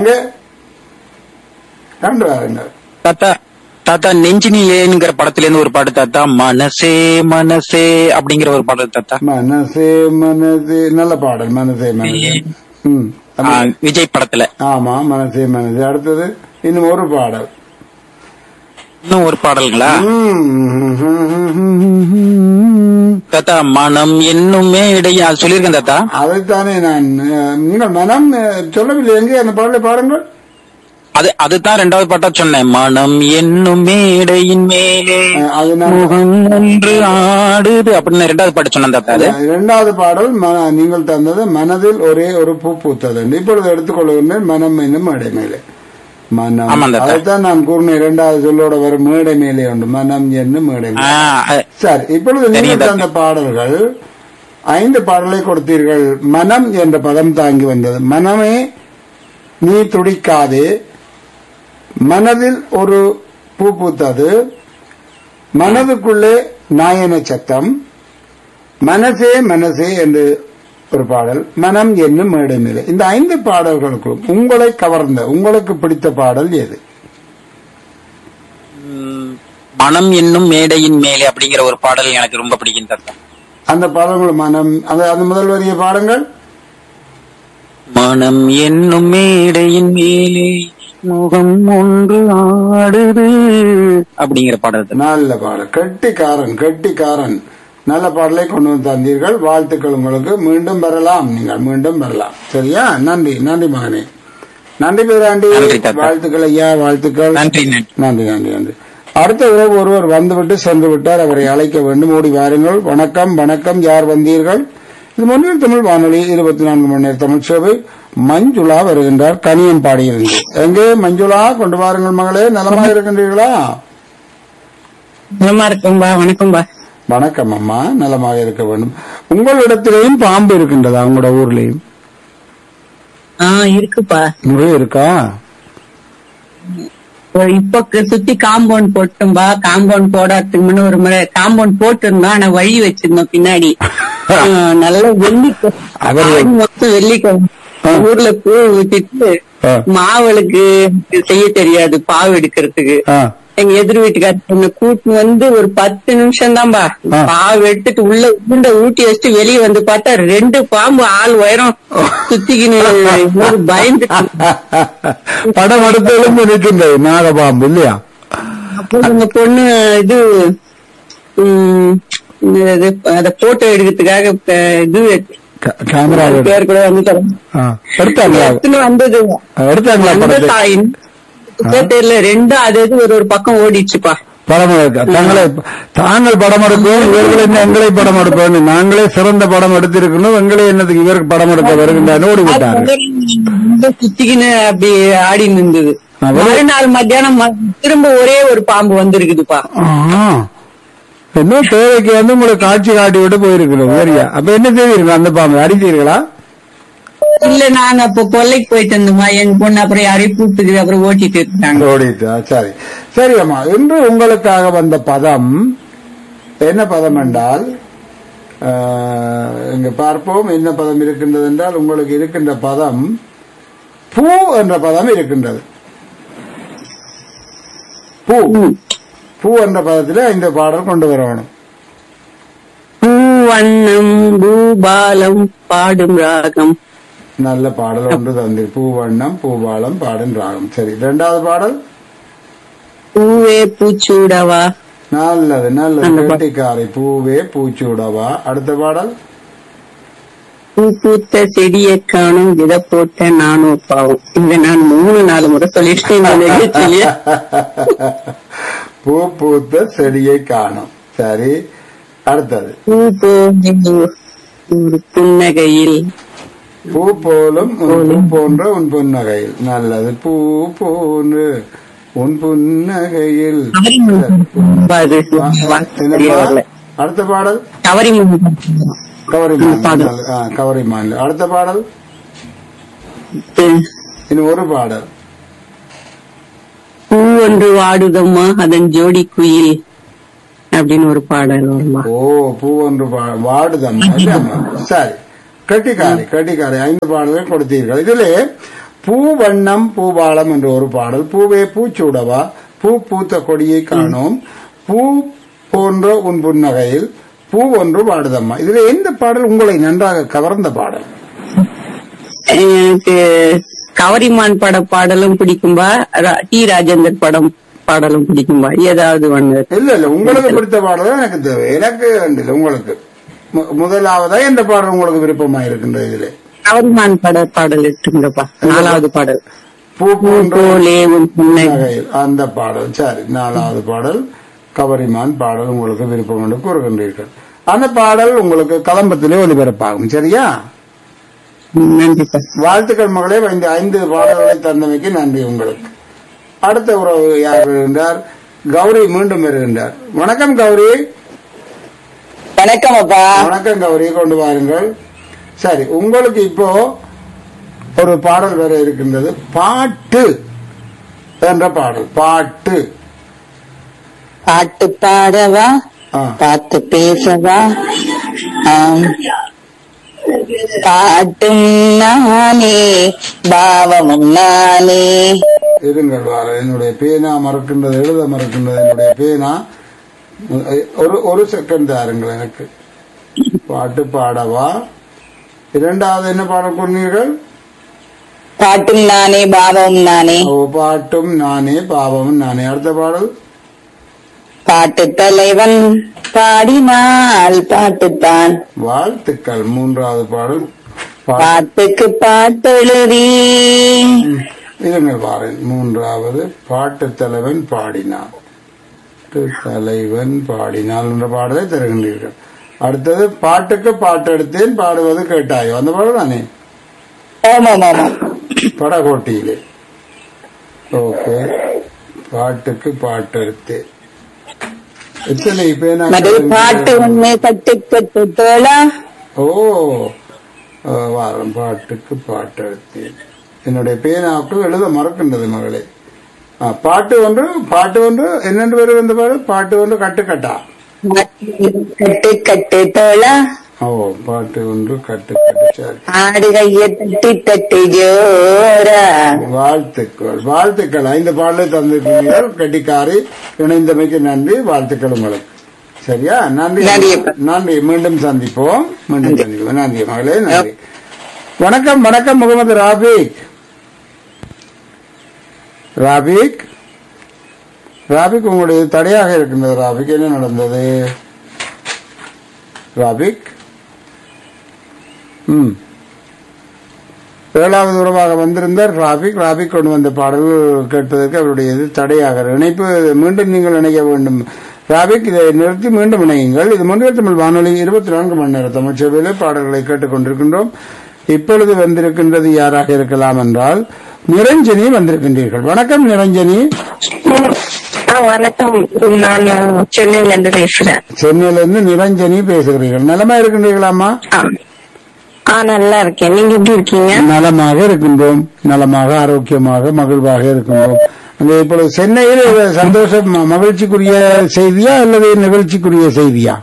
அங்கே கண்டு வாருங்கள் தாத்தா தாத்தா நெஞ்சினிலேங்கிற படத்துல இருந்து ஒரு பாட்டு தாத்தா மனசே மனசே அப்படிங்கிற ஒரு பாடல் தாத்தா மனசே மனசே நல்ல பாடல் மனசே மனசே ம் ஆ, விஜய் படத்துல ஆமா மனசே மனசே அடுத்தது இன்னும் ஒரு பாடல் இன்னும் ஒரு பாடல்களா ம். தாத்தா மனம் என்னுமே இடையே அது சொல்லியிருக்கேன் தாத்தா அதைத்தானே நான் அஹ், உங்கள் மனம் அஹ், சொல்லவில்லை எங்கே அந்த பாடலை பாருங்கள் அது அதுதான் ரெண்டாவது பாட்டா சொன்னேன் மனம் என்னும் மேடையின் மேலே அஹ், அது நான் முகம் ஒன்று ஆடுது அப்படின்னு ரெண்டாவது பாட்டு சொன்னேன் தாத்தா அது இரண்டாவது பாடல் மன- நீங்கள் தந்தது மனதில் ஒரே ஒரு பூ பூத்தது இப்பொழுது எடுத்துக்கொள்கின்றேன் மனம் என்னும் மேடை மேலே மனம் ஆமாம் தாத்தா. அதைத்தான் நான் கூறினேன் இரண்டாவது சொல்லோட வரும் மேடை மேலே உண்டு மனம் என்னும் மேடை ஆ, மேலே அது- சரி இப்பொழுது தெரியும் நீங்கள் தாத்தா. தந்த பாடல்கள் ஐந்து பாடலை கொடுத்தீர்கள் மனம் என்ற பதம் தாங்கி வந்தது மனமே நீ துடிக்காதே மனதில் ஒரு பூ பூத்தது மனதுக்குள்ளே நாயன சத்தம் மனசே மனசே என்று ஒரு பாடல் மனம் என்னும் மேடை மேலே இந்த ஐந்து பாடல்களுக்கும் உங்களை கவர்ந்த உங்களுக்கு பிடித்த பாடல் எது ம், மனம் என்னும் மேடையின் மேலே அப்படிங்கிற ஒரு பாடல் எனக்கு ரொம்ப பிடிக்கும் தாத்தா அந்த பாடல்கள் மனம் அந்த அந்த முதல் வரிய பாடங்கள் மனம் என்னும் மேடையின் மேலே முகம் ஒன்று ஆடுது அப்படிங்கிற பாடல் தாத்தா. நல்ல பாடல் கெட்டிக்காரன் கெட்டிக்காரன் நல்ல பாடலை கொண்டு வந்து தந்தீர்கள் வாழ்த்துக்கள் உங்களுக்கு மீண்டும் வரலாம் நீங்கள் மீண்டும் வரலாம் சரியா நன்றி நன்றி மகனே நன்றி பேராண்டி நன்றி தாத்தா. வாழ்த்துக்கள் ஐயா வாழ்த்துக்கள் நன்றி நன்றி நன்றி நன்றி நன்றி அடுத்த உறவு ஒருவர் வந்துவிட்டு சென்று விட்டார் அவரை அழைக்க வேண்டும் ஓடி வாருங்கள் வணக்கம் வணக்கம் யார் வந்தீர்கள் இது முன்னில் தமிழ் வானொலி இருபத்தி நான்கு மணி நேர தமிழ் சேவை மஞ்சுளா வருகின்றார் கனியன் பாடியிருந்து எங்கே மஞ்சுளா கொண்டு வாருங்கள் மகளே நலமாக இருக்கின்றீர்களா நலமா இருக்கும்பா வணக்கம்பா வணக்கம் அம்மா நலமாக இருக்க வேண்டும் உங்களிடத்திலேயும் பாம்பு இருக்கின்றதா உங்களோட ஊர்லயும் ஆ இருக்குப்பா நிறைய இருக்கா ஒரு இப்ப க- சுத்தி காம்பவுண்ட் போட்டும்பா காம்பவுண்ட் போடாததுக்கு முன்ன ஒரு முறை காம்பவுண்ட் போட்டிருந்தோம் ஆனா வழி வச்சிருந்தோம் பின்னாடி ஆ, நல்ல வெள்ளிக்க அவர் மொத்தம் வெள்ளிக்கிழமை ஊர்ல பூ விட்டுட்டு ஆ. மாவளுக்கு செய்ய தெரியாது பாவு எடுக்கிறதுக்கு ஆ. எங்க எதிர் வீட்டுக்கார கூட்டு வந்து ஒரு பத்து நிமிஷம் தான்பா ஆ. பாவு எடுத்துட்டு உள்ள உருண்டை ஊட்டி வச்சுட்டு வெளியே வந்து பார்த்தா ரெண்டு பாம்பு ஆள் உயரம் சுத்திக்கின்னு ஒரு பயந்து படம் எடுத்தாலும் இருக்கின்றது நாகபாம்பு இல்லையா அப்போ உங்க பொண்ணு இது உம், என்னது, அத போட்டோ எடுக்கிறதுக்காக அஹ், இது க- கேமரா பேர் கூட வந்து ஆ. எடுத்தாங்களா எடுத்துன்னு வந்தது எடுத்தாங்களா அந்த படத்தை தாயின் தெரியல ரெண்டும் அது இது ஒரு ஒரு பக்கம் ஓடிச்சுப்பா படம் எடுக்க தங்களை தாங்கள் படம் எடுப்போம் இவர்கள் என்ன எங்களை படம் எடுப்போம் நாங்களே சிறந்த படம் எடுத்திருக்கணும் எங்களை என்னதுக்கு இவருக்கு படம் எடுக்க வருகின்றார் ஓடி விட்டாரு சுத்திக்கின்னு அப்படி ஆடி நின்றது அவரு- மறுநாள் மத்தியானம் ம- திரும்ப ஒரே ஒரு பாம்பு வந்திருக்குதுப்பா ஆ. என்ன தேவைக்கு வந்து உங்களை காட்சி காட்டி விட்டு போயிருக்கணும் சரியா அப்ப என்ன செய்வீர்கள் அந்த பாம்பு அடித்தீர்களா இல்ல நாங்க அப்ப கொல்லைக்கு போயிட்டு இருந்தோமா என் பொண்ணு அப்புறம் யாரையும் கூப்பிட்டுக்குது அப்புறம் ஓட்டிட்டு இருக்காங்க ஓடிட்டா சரி சரி அம்மா இன்று உங்களுக்காக வந்த பதம் என்ன பதம் என்றால் ஆஹ், இங்க பார்ப்போம் என்ன பதம் இருக்கின்றது என்றால் உங்களுக்கு இருக்கின்ற பதம் பூ என்ற பதம் இருக்கின்றது பூ பூ என்ற பதத்திலே இந்த பாடல் கொண்டு வரணும் பூவண்ணம் பூபாலம் பாடும் ராகம் நல்ல பாடல் ஒன்று தந்து பூவண்ணம் பூபாலம் பாடும் ராகம் சரி இரண்டாவது பாடல் பூவே பூச்சூடவா நல்லது நல்லது அந்த பா- கெட்டிக்காரை பூவே பூச்சூடவா அடுத்த பாடல் பூ பூத்த செடியை காணும் வித போட்ட நானும் பாவம் இங்க நான் மூணு நாலு முறை சொல்லிட்டேன் இந்த நிகழ்ச்சியிலேயே. பூ பூத்த செடியை காணும் சரி அடுத்தது பூ போன்ற ஒரு புன்னகையில் பூ போலும் உன் பூ போன்ற உன் புன்னகையில் நல்லது பூ போன்று உன் புன்னகையில் அது என்னப்பா? வரல அடுத்த பாடல் கவரி கவரி ம், பாடல். மாநில கவரி மாநில அடுத்த பாடல் இன்னும் ஒரு பாடல் பூ ஒன்று வாடுதம்மா அதன் ஜோடி குயில் அப்படின்னு ஒரு பாடல் வருமா ஓ பூ ஒன்று பா- வாடுதம்மா இல்லையாம்மா? சரி கட்டிக்காரி கட்டிக்காரி ஐந்து பாடல்கள் கொடுத்தீர்கள் இதிலே பூவண்ணம் பூபாலம் என்ற ஒரு பாடல் பூவே பூச்சூடவா பூ பூத்த கொடியை காணோம் பூ போன்ற உன் புன்னகையில் பூ ஒன்று பாடுதம்மா இதுல எந்த பாடல் உங்களை நன்றாக கவர்ந்த பாடல் எனக்கு கவரிமான் பட பாடலும் பிடிக்கும்பா ரா- டி ராஜேந்தர் படம் பாடலும் பிடிக்கும்பா ஏதாவது ஒண்ணு இல்ல இல்ல உங்களுக்கு பிடித்த பாடல் தான் எனக்கு தேவை எனக்கு இல்லை உங்களுக்கு மு- முதலாவதா எந்த பாடல் உங்களுக்கு விருப்பமா இருக்கின்றது இதுல கவரிமான் பட பாடல் எடுத்துங்கப்பா நாலாவது பாடல் பூ போன்ற போலே உன் புன்னகை நகையில் அந்த பாடல் சரி நாலாவது பாடல் கவரிமான் பாடல் உங்களுக்கு விருப்பம் என்று கூறுகின்றீர்கள் அந்த பாடல் உங்களுக்கு கலம்பத்திலே ஒலிபரப்பாகும் சரியா நன்றிப்பா வாழ்த்துக்கள் மகளே இந்த ஐந்து பாடல்களை தந்தமைக்கு நன்றி உங்களுக்கு அடுத்த உறவு யார் வருகின்றார் கௌரி மீண்டும் வருகின்றார் வணக்கம் கௌரி வணக்கம் அப்பா வணக்கம் கௌரி கொண்டு வாருங்கள் சரி உங்களுக்கு இப்போ ஒரு பாடல் வேற இருக்கின்றது பாட்டு என்ற பாடல் பாட்டு பாட்டு பாடவா ஆ. பார்த்து பேசவா ஆம். பாட்டும் நானே பாவமும் நானே இருங்கள் வார என்னுடைய பேனா மறக்கின்றது எழுத மறக்கின்றது என்னுடைய பேனா ஒரு ஒரு செகண்ட் தாருங்கள் எனக்கு பாட்டு பாடவா இரண்டாவது என்ன பாடல் கூறினீர்கள் பாட்டும் நானே பாவமும் நானே ஓ பாட்டும் நானே பாவமும் நானே அடுத்த பாடல் பாட்டு தலைவன் பாடினால் பாட்டுத்தான் வாழ்த்துக்கள் மூன்றாவது பாடல் பா- பாட்டுக்கு பாட்டெழுதி இருங்கள் வாரேன் மூன்றாவது பாட்டு தலைவன் பாடினான் பாட்டு தலைவன் பாடினான் என்ற பாடலை தருகின்றீர்கள் அடுத்தது பாட்டுக்கு பாட்டு எடுத்தேன் பாடுவது கேட்டாயோ அந்த பாடல் தானே ஆமாம் ஆமாம் படகோட்டியிலே ஓகே பாட்டுக்கு பாட்டு எடுத்தேன் எத்தனை பேனா மது பாட்டு உண்மை கட்டு கட்டு தோழா ஓ அஹ், வாரம் பாட்டுக்கு பாட்டு எடுத்தேன் என்னுடைய பேனாவுக்கு எழுத மறக்கின்றது மகளே ஆ, பாட்டு ஒன்று பாட்டு ஒன்று என்னென்று வருது இந்த பாடு பாட்டு ஒன்று கட்டுக்கட்டா கட்டு கட்டு தோழா ஓ பாட்டு ஒன்று கட்டு கட்டு சரி ஆடு கைய தட்டி தட்டி ஜோரா வாழ்த்துக்கள் வாழ்த்துக்கள் ஐந்து பாடலை தந்திருக்கிறீர்கள் கட்டிக்காரி இணைந்தமைக்கு நன்றி வாழ்த்துக்கள் உங்களுக்கு சரியா நன்றி நன்றி அப்பா. நன்றி மீண்டும் சந்திப்போம் மீண்டும் சந்திப்போம் நன்றி மகளே நன்றி வணக்கம் வணக்கம் முகமது ராபிக் ராபிக் ராபிக் உங்களுடைய தடையாக இருக்கின்றது ராபிக் என்ன நடந்தது ராபிக் ம் ஏழாவது உறவாக வந்திருந்தார் ராபிக் ராபிக் கொண்டு வந்த பாடல் கேட்பதற்கு அவருடைய இது தடையாக இணைப்பு மீண்டும் நீங்கள் இணைய வேண்டும் ராபிக் இதை நிறுத்தி மீண்டும் இணையுங்கள் இது முன்னில் தமிழ் வானொலி இருபத்தி நான்கு மணி நேர தமிழ் சேவையிலே பாடல்களை கேட்டுக்கொண்டிருக்கின்றோம் இப்பொழுது வந்திருக்கின்றது யாராக இருக்கலாம் என்றால் நிரஞ்சனி வந்திருக்கின்றீர்கள் வணக்கம் நிரஞ்சனி வணக்கம் நான் சென்னையில இருந்து பேசுறேன் சென்னையிலிருந்து நிரஞ்சனி பேசுகிறீர்கள் நலமா இருக்கின்றீர்களாமா ஆ. ஆ நல்லா இருக்கேன் நீங்க எப்படி இருக்கீங்க நலமாக இருக்கின்றோம் நலமாக ஆரோக்கியமாக மகிழ்வாக இருக்கின்றோம் அங்கே இப்பொழுது சென்னையில் இது சந்தோஷம் ம- மகிழ்ச்சிக்குரிய செய்தியா அல்லது நிகழ்ச்சிக்குரிய செய்தியா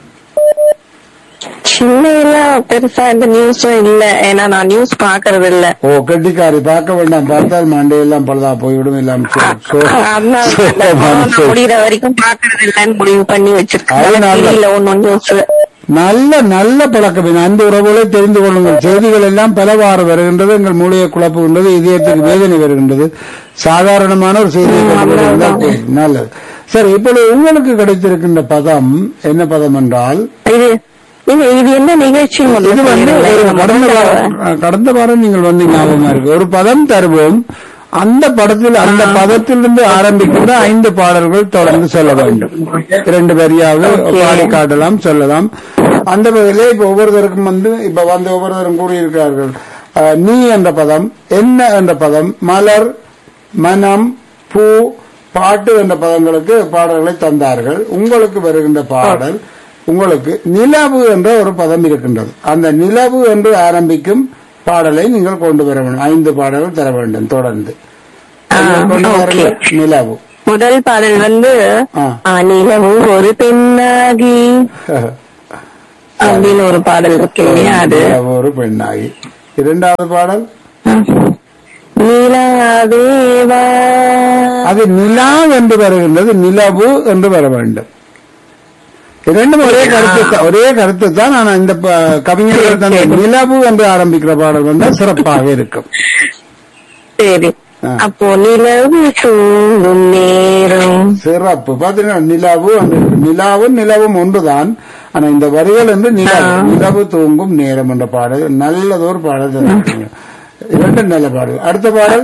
சென்னையில பெருசா எந்த நியூஸும் இல்ல ஏன்னா நான் நியூஸ் பாக்குறது இல்ல ஓ கெட்டிக்காரி பார்க்க வேண்டாம் பார்த்தால் மண்டையெல்லாம் பழுதா போய்விடும் எல்லாம் சோ- சோ- அதனால சோகமான நான் செய்தி. முடிகிற வரைக்கும் பாக்குறது இல்லன்னு முடிவு பண்ணி வச்சிருக்கேன் அதனால- தெரியல ஒன்னும் நியூஸ் நல்ல நல்ல பழக்கம் இது. அன்பு உறவுகளை தெரிந்து கொள்ளுங்கள் செய்திகள் எல்லாம் பலவாறு வருகின்றது எங்கள் மூளையை குழப்புகின்றது இதயத்துக்கு வேதனை வருகின்றது சாதாரணமான ஒரு செய்தியை கொண்டு வருவதுதான் போதும். நல்லது சரி இப்பொழுது உங்களுக்கு கிடைத்திருக்கின்ற பதம் என்ன பதம் என்றால் இது இது இது என்ன நிகழ்ச்சி இது வந்து ஒரு கடந்த வாரம் கடந்த வாரம் நீங்கள் வந்து ஞாபகமா இருக்கு ஒரு பதம் தருவோம் அந்த படத்தில் அந்த பதத்திலிருந்து ஆரம்பிக்கின்ற ஐந்து பாடல்கள் தொடர்ந்து சொல்ல வேண்டும் இரண்டு வரியாவது பாடி காட்டலாம் சொல்லலாம் அந்த வகையிலே இப்ப ஒவ்வொருத்தருக்கும் வந்து இப்ப வந்து ஒவ்வொருத்தரும் கூறியிருக்கிறார்கள் அஹ், நீ என்ற பதம் என்ன என்ற பதம் மலர் மனம் பூ பாட்டு என்ற பதங்களுக்கு பாடல்களை தந்தார்கள் உங்களுக்கு வருகின்ற பாடல் உங்களுக்கு நிலவு என்ற ஒரு பதம் இருக்கின்றது அந்த நிலவு என்று ஆரம்பிக்கும் பாடலை நீங்கள் கொண்டு வர வேண்டும் ஐந்து பாடல்கள் தர வேண்டும் தொடர்ந்து நீங்கள் கொண்டு வாருங்கள். நிலவு முதல் பாடல் வந்து ஆ. ஆ, நிலவு ஒரு பெண்ணாகி அப்படின்னு ஒரு பாடல் இருக்கு இல்லையா அது நிலவு ஒரு பெண்ணாகி இரண்டாவது பாடல் நிலாவேவா அது நிலா என்று வருகின்றது நிலவு என்று வர வேண்டும் இரண்டும் ஒரே கருத்து தான், ஒரே கருத்து தான் ஆனா இந்த ப- கவிஞர்கள் தந்த நிலவு என்று ஆரம்பிக்கிற பாடல் வந்தால் சிறப்பாக இருக்கும் சரி ஆ. அப்போ நிலவு தூங்கும் நேரம் சிறப்பு பாத்தீங்கன்னா நிலாவு என்று இருக்கு. நிலாவும் நிலவும் ஒன்றுதான் ஆனா இந்த வரிகள் என்று நிலவு நிலவு தூங்கும் நேரம் என்ற பாடல் நல்லதொரு பாடல் தந்திருக்கீங்க. இரண்டு நல்ல பாடல் அடுத்த பாடல்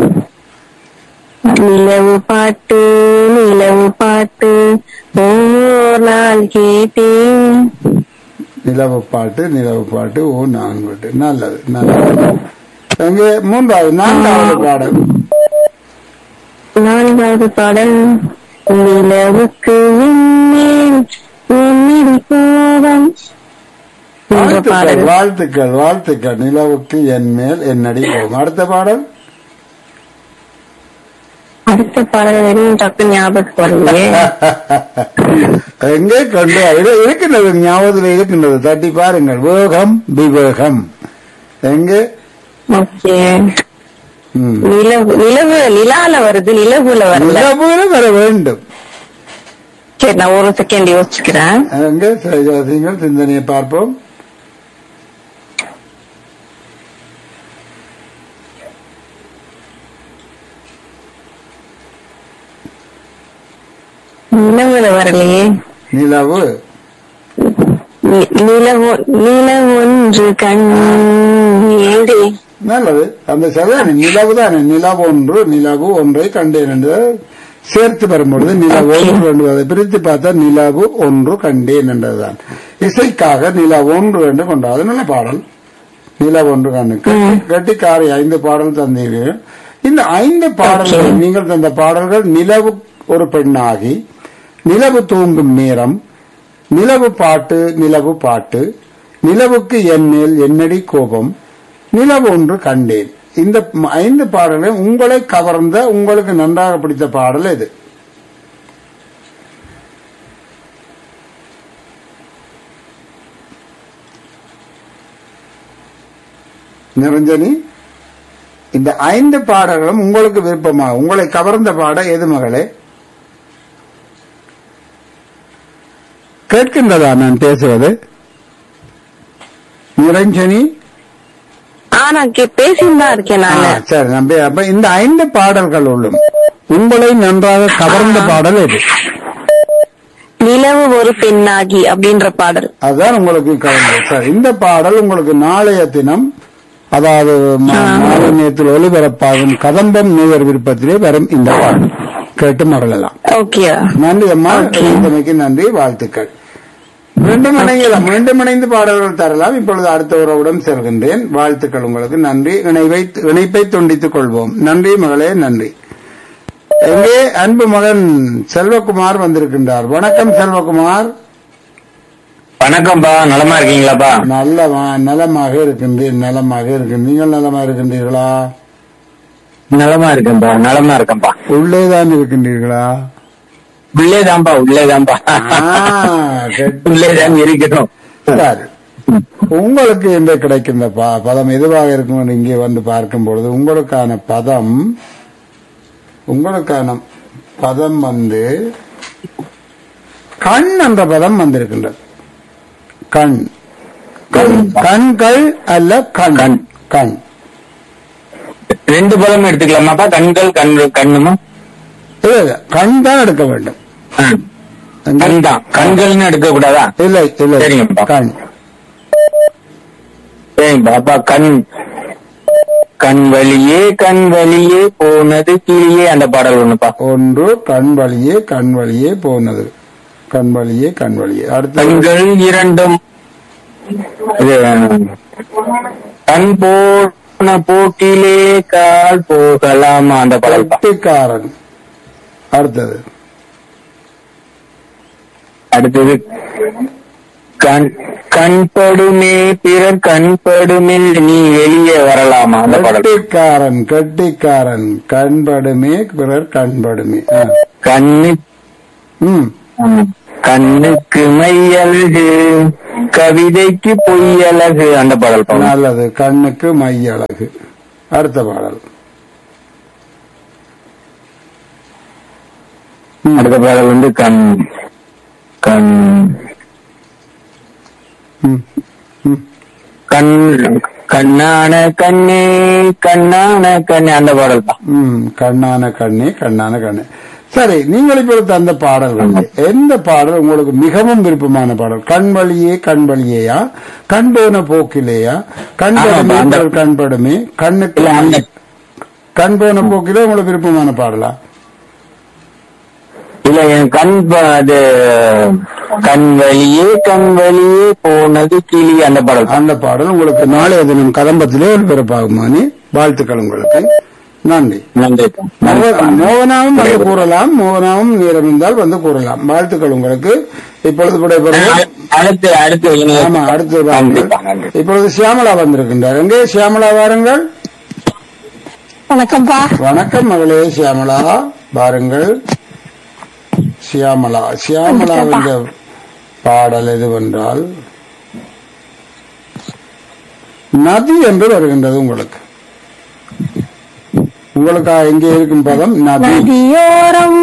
நிலவு பாட்டு நிலவு பாட்டு ஓர் நாள் கேட்டேன் நிலவு பாட்டு நிலவு பாட்டு ஓ நான் பாட்டு நல்லது நல்லது அங்கே மூன்றாவது நான்காவது பாடல் நான்காவது பாடல் நிலவுக்கு விண்மேல் உன்னிடி கோபம் என்ற வாழ்த்துக்கள் பாடல் வாழ்த்துக்கள் வாழ்த்துக்கள் நிலவுக்கு என் மேல் என்னடி போகும் அடுத்த பாடல் அடுத்த பாடல் வெறும் டக்கு ஞாபகத்துக்கு வரலையே எங்கே கண்டு அது இருக்கின்றது ஞாபகத்தில் இருக்கின்றது தட்டி பாருங்கள் வேகம் விவேகம் எங்கே ஓகே ம். நிலவு நிலவு நிலால வருது நிலவுல வரல நிலவுல வர வேண்டும் சரி நான் ஒரு செகண்ட் யோசிச்சுக்கிறேன் எங்கே நீங்கள் சிந்தனையை பார்ப்போம் நிலவுல வரலையே நிலவு நி- நிலவு நிலவு ஒன்று கண் ஏண்டி நல்லது அந்த சரிதானே நிலவு தானே நிலவு ஒன்று நிலவு ஒன்றை கண்டேன் என்று சேர்த்து வரும்பொழுது நிலவு ஒன்று என்று அதை பிரித்து பார்த்தா நிலவு ஒன்று கண்டேன் என்றதுதான் இசைக்காக நிலவு ஒன்று என்று கொண்டாது நல்ல பாடல் நிலவு ஒன்று கண்டு கட்டிக்காரை ஐந்து பாடல் தந்தீர்கள் இந்த ஐந்து பாடல்கள் நீங்கள் தந்த பாடல்கள் நிலவு ஒரு பெண்ணாகி நிலவு தூங்கும் நேரம் நிலவு பாட்டு நிலவு பாட்டு நிலவுக்கு என் மேல் என்னடி கோபம் நிலவு ஒன்று கண்டேன் இந்த ம- ஐந்து பாடல்கள் உங்களை கவர்ந்த உங்களுக்கு நன்றாக பிடித்த பாடல் எது நிரஞ்சனி இந்த ஐந்து பாடல்களும் உங்களுக்கு விருப்பமா உங்களை கவர்ந்த பாட எது மகளே கேட்கின்றதா நான் பேசுவது நிரஞ்சனி ஆனா பேசிட்டு தான் இருக்கேன் ஆ, நானு சரி நம்பி அப்ப இந்த ஐந்து பாடல்களுள்ளும் உங்களை நன்றாக கவர்ந்த பாடல் எது நிலவு ஒரு பெண்ணாகி அப்படின்ற பாடல் அதுதான் உங்களுக்கு கவர்ந்தது சரி இந்த பாடல் உங்களுக்கு நாளைய தினம் அதாவது ம- மாலை நேரத்தில் ஒளிபரப்பாகும் கதம்பம் நேயர் விருப்பத்திலே வரும் இந்த பாடல் கேட்டு மகளலாம் ஓகே நன்றி அம்மா இணைந்தமைக்கு நன்றி வாழ்த்துக்கள் மீண்டும் இணையலாம் மீண்டும் இணைந்து பாடல்கள் தரலாம் இப்பொழுது அடுத்த உறவுடன் செல்கின்றேன் வாழ்த்துக்கள் உங்களுக்கு நன்றி இணைவை இணைப்பை துண்டித்துக் கொள்வோம் நன்றி மகளே நன்றி எங்கே அன்பு மகன் செல்வகுமார் வந்திருக்கின்றார் வணக்கம் செல்வகுமார் வணக்கம்ப்பா நலமா இருக்கீங்களாப்பா நல்ல நலமாக இருக்கின்றேன் நலமாக இருக்கின்றேன் நீங்கள் நலமா இருக்கின்றீர்களா நலமா இருக்கேன்பா நலமா இருக்கேன்பா உள்ளேதான் இருக்கின்றீர்களா உள்ளேதான்பா உள்ளேதான்பா ஆ, கெட்டி- உள்ளேதான் இருக்கிறோம் சரி உங்களுக்கு இன்று கிடைக்கின்ற ப- பதம் எதுவாக இருக்கும் என்று இங்கே வந்து பார்க்கும் பொழுது உங்களுக்கான பதம் உங்களுக்கான பதம் வந்து கண் என்ற பதம் வந்திருக்கின்றது கண் கண் கண்கள் அல்ல கண் கண். கண் ரெண்டு பதம் எடுத்துக்கலாமாப்பா கண்கள் கண் கண்ணுமா இல்ல, இல்ல, கண் தான் எடுக்க வேண்டும் ஆ. கண் தான் கண்கள்னு எடுக்க கூடாதா இல்லை இல்லை சரிங்கப்பா. கண் சரிங்கப்பா அப்பா கண் கண் வழியே கண் வழியே போனது கிளியே அந்த பாடல் ஒண்ணுப்பா ஒன்று கண் வழியே கண் வழியே போனது கண் வழியே கண் வழியே அடுத்து கண்கள் இரண்டும் இது கண் போன போக்கிலே கால் போகலாமா அந்த பாடல்பா கெட்டிக்காரன் அடுத்தது அடுத்தது கண் கண்படுமே பிறர் கண்படுமே நீ வெளியே வரலாமா அந்த பாடல் கெட்டிக்காரன் கெட்டிக்காரன் கண்படுமே பிறர் கண்படுமே ஆ. கண்ணு ம் கண்ணுக்கு மையழகு கவிதைக்கு பொய்யழகு அந்த பாடல் பாடல் நல்லது கண்ணுக்கு மை அழகு அடுத்த பாடல் அடுத்த பாடல் வந்து கண் கண் ம். ம். கண் கண்ணான கண்ணே கண்ணான கண்ணே அந்த பாடல் தான் ம் கண்ணான கண்ணே கண்ணான கண்ணே சரி நீங்கள் இப்பொழுது தந்த பாடல்கள் எந்த பாடல் உங்களுக்கு மிகவும் விருப்பமான பாடல் கண் வழியே கண் வழியேயா கண் போன போக்கிலேயா கண்படுமே ஆமாம், அந்த- பிறர் கண்படுமே கண்ணுக்கு இல்ல, அந்த கண் போன போக்கிலே உங்களுக்கு விருப்பமான பாடலா இல்ல என் கண் ப- அது கண் வழியே கண் வழியே போனது கிளி அந்த பாடல் தான். அந்த பாடல் உங்களுக்கு நாளைய தினம் கதம்பத்திலே ஒரு பிறப்பாகுமானி வாழ்த்துக்கள் உங்களுக்கு நன்றி நன்றி மோக- மோகனாவும் வந்து கூறலாம் மோகனாவும் நேரம் இருந்தால் வந்து கூறலாம் வாழ்த்துக்கள் உங்களுக்கு இப்பொழுது விடைபெறுவோம் அடுத்து அடுத்து இனி- ஆமா அடுத்து கண்டிப்பா, வாருங்கள். நன்றி. இப்பொழுது சியாமலா வந்திருக்கின்றார் எங்கே சியாமலா வாருங்கள் வணக்கம்ப்பா வணக்கம் மகளே சியாமலா வாருங்கள் சியாமலா சியாமலா என்ற பாடல் எதுவென்றால் நதி என்று வருகின்றது உங்களுக்கு உங்களுக்கு எங்கே இருக்கும் பதம் நதி நதியோரம்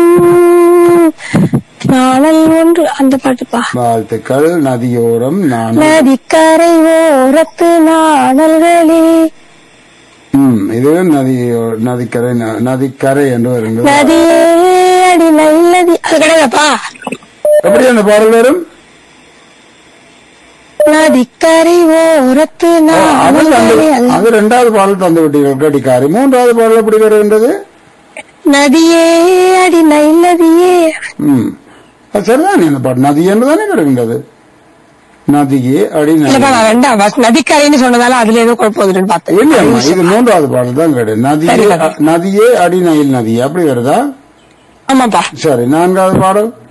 நாளல் ஒன்று அந்த பாட்டுப்பா வாழ்த்துக்கள் நதியோரம் நான் நதிக்கரை ஓரத்து நாணல்களே ம் இது நதி நதிக்கரை ந- நதிக்கரை என்று வருகிறது நதியே அடி நல்லதி அது கிடையாதுப்பா எப்படி அந்த பாடல் வரும் நதிக்கரை ஓரத்து ஓ, அது அந்த- நாணல்களே அது அது ரெண்டாவது பாடல் தந்து விட்டீர்கள் கடிக்காரி மூன்றாவது பாடல் எப்படி வருகின்றது நதியே அடி நல்லதியே ம் அது சரிதான் இந்த பாட்டு நதி என்று தானே வருகின்றது நதியே அடி நதி இல்லப்பா நான் ரெண்டாம் பஸ் நதிக்கரைன்னு சொன்னதால அதுல ஏதோ குழப்பம் வந்துன்னு பார்த்தேன் இல்லையம்மா இது மூன்றாவது பாடல் தான் கேடு நதியே சரிப்பா. நதியே அடி நயில் நதி அப்படி வருதா ஆமாப்பா சரி நான்காவது பாடல்